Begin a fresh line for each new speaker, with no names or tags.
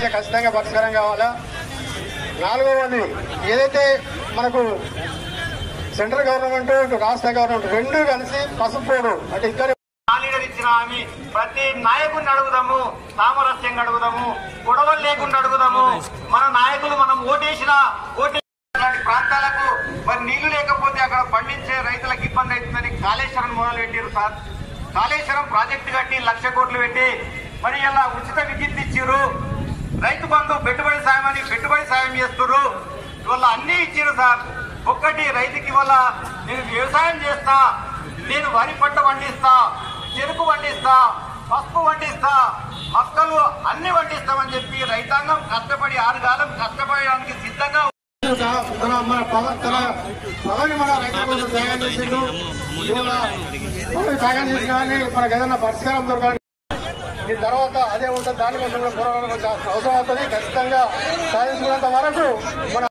సమస్య ఖచ్చితంగా పరిష్కారం కావాలా నాలుగవది ఏదైతే మనకు సెంట్రల్ గవర్నమెంట్ ఇటు రాష్ట్ర గవర్నమెంట్ రెండు కలిసి పసుపోడు అంటే ఇద్దరు
లీడర్ ఇచ్చిన హామీ ప్రతి నాయకుడిని అడుగుదాము సామరస్యంగా అడుగుదాము గొడవలు లేకుండా అడుగుదాము మన నాయకులు మనం ఓటేసిన ఓటే ఇలాంటి ప్రాంతాలకు మరి నీళ్లు లేకపోతే అక్కడ పండించే రైతులకు ఇబ్బంది అవుతుందని కాళేశ్వరం మొదలు పెట్టారు సార్ కాళేశ్వరం ప్రాజెక్టు కట్టి లక్ష కోట్లు పెట్టి మరి ఇలా ఉచిత విద్యుత్ ఇచ్చారు రైతు బంధు పెట్టుబడి సాయం అని పెట్టుబడి సాయం చేస్తున్నారు ఇవాళ అన్ని ఇచ్చారు సార్ ఒక్కటి రైతుకి ఇవాళ నేను వ్యవసాయం చేస్తా నేను వరి పంట పండిస్తా చెరుకు పండిస్తా పసుపు పండిస్తా మొక్కలు అన్ని పండిస్తామని చెప్పి రైతాంగం కష్టపడి ఆరు కాలం కష్టపడడానికి సిద్ధంగా
మన మన పవన్ తన పవన్ మన రైతుల కోసం త్యాగం చేసిండు ఇవాళ పవన్ త్యాగం చేసిన కానీ మనకు ఏదైనా పరిష్కారం దొరకాలి ఈ తర్వాత అదే ఉంటుంది దానికోసం కూడా పోరాటం అవసరం అవుతుంది ఖచ్చితంగా సాధించుకున్నంత వరకు మన